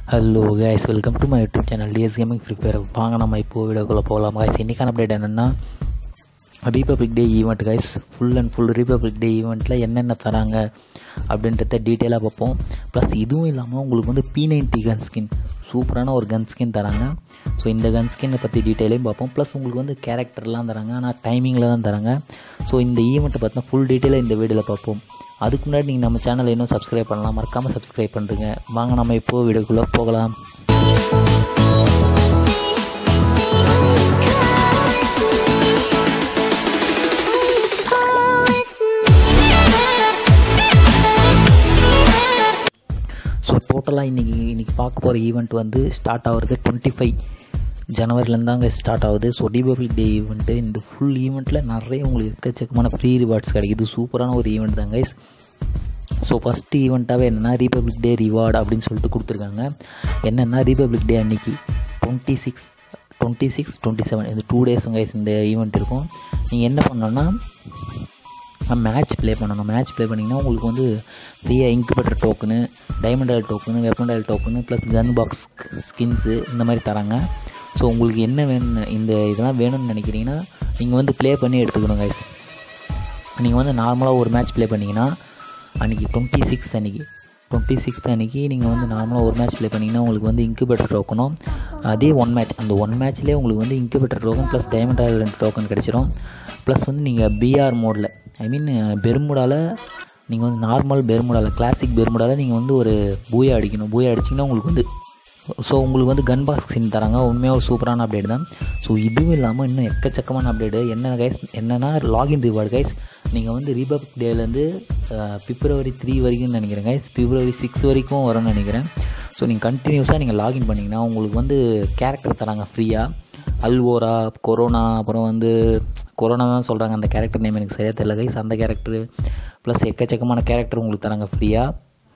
hello guys welcome to my YouTube channel TS gaming Free Fire வாங்க நம்ம இப்போ வீடியோக்குள்ளே போகலாம் கைஸ் இன்றைக்கான அப்டேட் என்னென்னா Republic Day event guys full and full Republic Day ஈவெண்ட்டில் என்னென்ன தராங்க அப்படின்றத டீட்டெயிலாக பார்ப்போம் ப்ளஸ் இதுவும் இல்லாமல் உங்களுக்கு வந்து பி நைன்டி கன் ஸ்கின் சூப்பரான ஒரு கன் ஸ்கின் தராங்க ஸோ இந்த கன் ஸ்கின்னை பற்றி டீட்டெயிலையும் பார்ப்போம் ப்ளஸ் உங்களுக்கு வந்து கேரக்டர்லாம் தராங்க ஆனால் டைமிங்கில் தான் தராங்க ஸோ இந்த ஈவெண்ட்டை பார்த்தா ஃபுல் டீட்டெயிலாக இந்த வீடியோவில் பார்ப்போம் அதுக்கு முன்னாடி நீங்கள் நம்ம சேனலை இன்னும் சப்ஸ்கிரைப் பண்ணலாம் மறக்காமல் சப்ஸ்கிரைப் பண்ணுறீங்க வாங்க நம்ம இப்போது வீடியோக்குள்ளே போகலாம் ஸோ டோட்டலாக இன்றைக்கி இன்றைக்கி பார்க்க போகிற ஈவெண்ட் வந்து ஸ்டார்ட் ஆகுறது டுவெண்ட்டி ஃபைவ் ஜனவரிலேருந்து தாங்க ஸ்டார்ட் ஆகுது ஸோ ரிபப்ளிக் டே ஈவெண்ட்டு இந்த ஃபுல் ஈவெண்ட்டில் நிறைய உங்களுக்கு எக்கச்சக்கமான ஃப்ரீ ரிவார்ட்ஸ் கிடைக்குது சூப்பரான ஒரு ஈவெண்ட் தான் கைஸ் ஸோ ஃபஸ்ட்டு ஈவெண்ட்டாகவே என்னென்னா ரிபப்ளிக் டே ரிவார்டு அப்படின்னு சொல்லிட்டு கொடுத்துருக்காங்க என்னென்னா ரிபப்ளிக் டே அன்னைக்கு twenty six twenty six twenty seven இந்த டூ டேஸும் கைஸ் இந்த ஈவெண்ட் இருக்கும் நீங்கள் என்ன பண்ணணும்னா மேட்ச் ப்ளே பண்ணணும் மேட்ச் ப்ளே பண்ணிங்கன்னா உங்களுக்கு வந்து ஃப்ரீயாக incubator token diamond royale token weapon royale token plus gun box skins இந்த மாதிரி தராங்க ஸோ உங்களுக்கு என்ன வேணும் இந்த இதெல்லாம் வேணும்னு நினைக்கிறீங்கன்னா நீங்கள் வந்து ப்ளே பண்ணி எடுத்துக்கணும் கைஸ் நீங்கள் வந்து நார்மலாக ஒரு மேட்ச் ப்ளே பண்ணிங்கன்னா அன்றைக்கி டுவெண்ட்டி சிக்ஸ் அன்றைக்கி டுவெண்ட்டி சிக்ஸ்த் அன்றைக்கி நீங்கள் வந்து நார்மலாக ஒரு மேட்ச் ப்ளே பண்ணிங்கன்னா உங்களுக்கு வந்து இன்குபேட்டர் டோக்கனும் அதே ஒன் மேட்ச் அந்த ஒன் மேட்ச்லேயே உங்களுக்கு வந்து incubator token plus diamond royale ரெண்டு டோக்கன் கிடச்சிரும் ப்ளஸ் வந்து நீங்கள் பிஆர் மோடில் ஐ மீன் பெருமுடாவில் நீங்கள் வந்து நார்மல் பெருமுடாவில் கிளாசிக் பெருமுடாவில் நீங்கள் வந்து ஒரு பூயா அடிக்கணும் பூயா அடிச்சிங்கன்னா உங்களுக்கு வந்து ஸோ உங்களுக்கு வந்து கன் பாக்ஸ் ஸ்கின் தராங்க உண்மையாக ஒரு சூப்பரான அப்டேட் தான் ஸோ இதுவும் இல்லாமல் இன்னும் எக்கச்சக்கமான அப்டேட்டு என்ன கைஸ் என்னென்னா லாகின் ரிவார்டு கைஸ் நீங்கள் வந்து ரீபப்ளிக் டேலேருந்து பிப்ரவரி த்ரீ வரைக்கும் நினைக்கிறேன் கைஸ் பிப்ரவரி சிக்ஸ் வரைக்கும் வரும்னு நினைக்கிறேன் ஸோ நீங்கள் கண்டினியூஸாக நீங்கள் லாகின் பண்ணிங்கன்னா உங்களுக்கு வந்து கேரக்டர் தராங்க ஃப்ரீயாக அல்வோரா கொரோனா அப்புறம் வந்து கொரோனா தான் சொல்கிறாங்க அந்த கேரக்டர் நேம் எனக்கு சரியாக தெரியல கைஸ் அந்த கேரக்டரு ப்ளஸ் எக்கச்சக்கமான கேரக்டர் உங்களுக்கு தராங்க ஃப்ரீயாக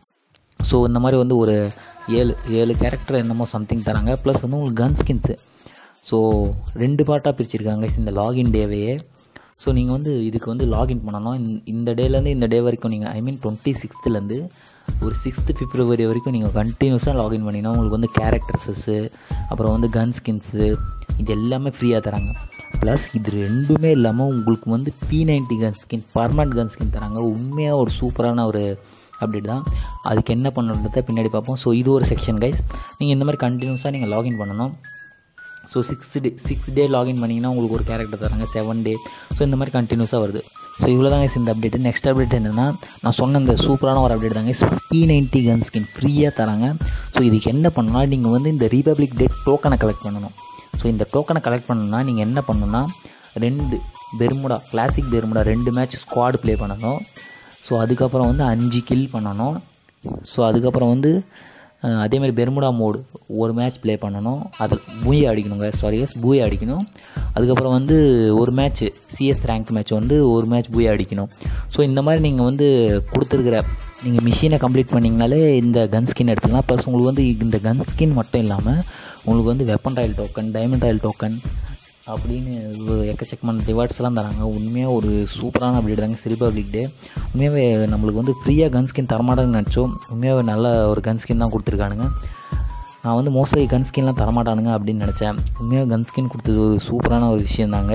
ஸோ இந்த மாதிரி வந்து ஒரு ஏழு ஏழு கேரக்டர் என்னமோ சம்திங் தராங்க ப்ளஸ் வந்து உங்களுக்கு கன் ஸ்கின்ஸு ஸோ ரெண்டு பார்ட்டாக பிரிச்சிருக்காங்க இந்த லாகின் டேவையே ஸோ நீங்கள் வந்து இதுக்கு வந்து லாகின் பண்ணணும் இந்த டேலேருந்து இந்த டே வரைக்கும் நீங்கள் ஐ மீன் டுவெண்ட்டி சிக்ஸ்த்துலேருந்து ஒரு சிக்ஸ்த்து பிப்ரவரி வரைக்கும் நீங்கள் கண்டினியூஸாக லாகின் பண்ணிங்கன்னா உங்களுக்கு வந்து கேரக்டர்ஸஸ்ஸு அப்புறம் வந்து கன் ஸ்கின்ஸு இது எல்லாமே ஃப்ரீயாக தராங்க ப்ளஸ் இது ரெண்டுமே இல்லாமல் உங்களுக்கு வந்து P ninety gun skin permanent gun skin தராங்க உண்மையாக ஒரு சூப்பரான ஒரு அப்டேட் தான் அதுக்கு என்ன பண்ணுன்றத பின்னாடி பார்ப்போம் ஸோ இது ஒரு செக்ஷன் கைஸ் நீங்கள் இந்த மாதிரி கண்டினியூஸாக நீங்கள் லாகின் பண்ணணும் so six day six day login பண்ணிங்கன்னா உங்களுக்கு ஒரு கேரக்டர் தராங்க செவன் டே ஸோ இந்த மாதிரி கண்டினியூஸாக வருது ஸோ இவ்வளோ தாங்க இந்த அப்டேட் நெக்ஸ்ட் அப்டேட் என்னென்னா நான் சொன்ன இந்த சூப்பரான ஒரு அப்டேட் தாங்க பி நைன்ட்டி கன் ஸ்கின் ஃப்ரீயாக தராங்க ஸோ இதுக்கு என்ன பண்ணணும்னா நீங்கள் வந்து இந்த ரீபப்ளிக் டே டோக்கனை கலெக்ட் பண்ணணும் ஸோ இந்த டோக்கனை கலெக்ட் பண்ணணும்னா நீங்கள் என்ன பண்ணணும்னா ரெண்டு பெர்முடா கிளாசிக் பெர்முடா ரெண்டு மேட்ச் ஸ்குவாடு ப்ளே பண்ணணும் ஸோ அதுக்கப்புறம் வந்து அஞ்சு கில் பண்ணணும் ஸோ அதுக்கப்புறம் வந்து அதேமாதிரி பெர்முடா மோடு ஒரு மேட்ச் ப்ளே பண்ணணும் அது பூயை அடிக்கணுங்க சாரி பூயை அடிக்கணும் அதுக்கப்புறம் வந்து ஒரு மேட்ச் சிஎஸ் ரேங்க் மேட்ச் வந்து ஒரு மேட்ச் பூயை அடிக்கணும் ஸோ இந்த மாதிரி நீங்கள் வந்து கொடுத்துருக்குற நீங்கள் மிஷினை கம்ப்ளீட் பண்ணிங்கனாலே இந்த கன் ஸ்கின் எடுத்துக்கலாம் ப்ளஸ் உங்களுக்கு வந்து இந்த கன் ஸ்கின் மட்டும் இல்லாமல் உங்களுக்கு வந்து weapon royale token diamond royale token அப்படின்னு எக்கச்சக்கமான ரிவார்ட்ஸ்லாம் தராங்க உண்மையாக ஒரு சூப்பரான அப்டேட் தாங்க ரிபப்ளிக் டே உண்மையாகவே நம்மளுக்கு வந்து ஃப்ரீயாக கன் ஸ்கின் தரமாட்டாங்கன்னு நினச்சோம் உண்மையாகவே நல்ல ஒரு கன் ஸ்கின் தான் கொடுத்துருக்கானுங்க நான் வந்து மோஸ்ட்லி கன் ஸ்கின்லாம் தரமாட்டானுங்க அப்படின்னு நினச்சேன் உண்மையாக கன் ஸ்கின் கொடுத்தது ஒரு சூப்பரான ஒரு விஷயம் தாங்க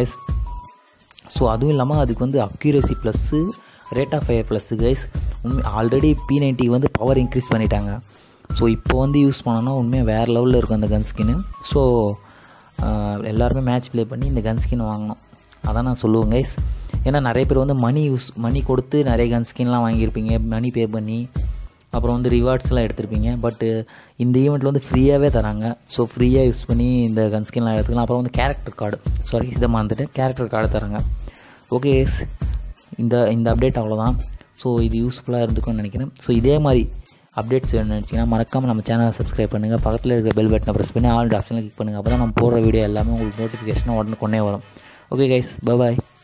ஸோ அதுவும் இல்லாமல் அதுக்கு வந்து accuracy plus rate of fire plus guys உண்மை ஆல்ரெடி பி நைன்ட்டி வந்து பவர் இன்க்ரீஸ் பண்ணிட்டாங்க ஸோ இப்போ வந்து யூஸ் பண்ணோன்னா உண்மையாக வேறு லெவலில் இருக்கும் அந்த கன் ஸ்கின்னு ஸோ எல்லாருமே மேட்ச் ப்ளே பண்ணி இந்த கன் ஸ்கின் வாங்கணும் அதான் நான் சொல்லுவேன் கைஸ் ஏன்னா நிறைய பேர் வந்து மணி யூஸ் மணி கொடுத்து நிறைய கன் ஸ்கின்லாம் வாங்கியிருப்பீங்க மணி பே பண்ணி அப்புறம் வந்து ரிவார்ட்ஸ்லாம் எடுத்திருப்பீங்க பட்டு இந்த ஈவெண்ட்டில் வந்து ஃப்ரீயாகவே தராங்க ஸோ ஃப்ரீயாக யூஸ் பண்ணி இந்த கன் ஸ்கின்லாம் எடுத்துக்கலாம் அப்புறம் வந்து கேரக்டர் கார்டு சாரி இதை மறந்துட்டு கேரக்டர் கார்டு தராங்க ஓகே எஸ் இந்த இந்த அப்டேட் அவ்வளோதான் ஸோ இது யூஸ்ஃபுல்லாக இருந்துக்கும்னு நினைக்கிறேன் ஸோ இதே மாதிரி அப்டேட்ஸ் வேணும்னு நினச்சிங்கன்னா மறக்காமல் நம்ம சேனலை சப்ஸ்கிரைப் பண்ணுங்கள் பக்கத்தில் இருக்கிற பெல் பட்டனை ப்ரெஸ் பண்ணி ஆல் ஆப்ஷனில் கிளிக் பண்ணுங்கள் அப்போ தான் நம்ம போடுற வீடியோ எல்லாமே உங்களுக்கு நோட்டிஃபிகேஷனாக உடனே கொண்டே வரும் ஓகே கைஸ் பாய்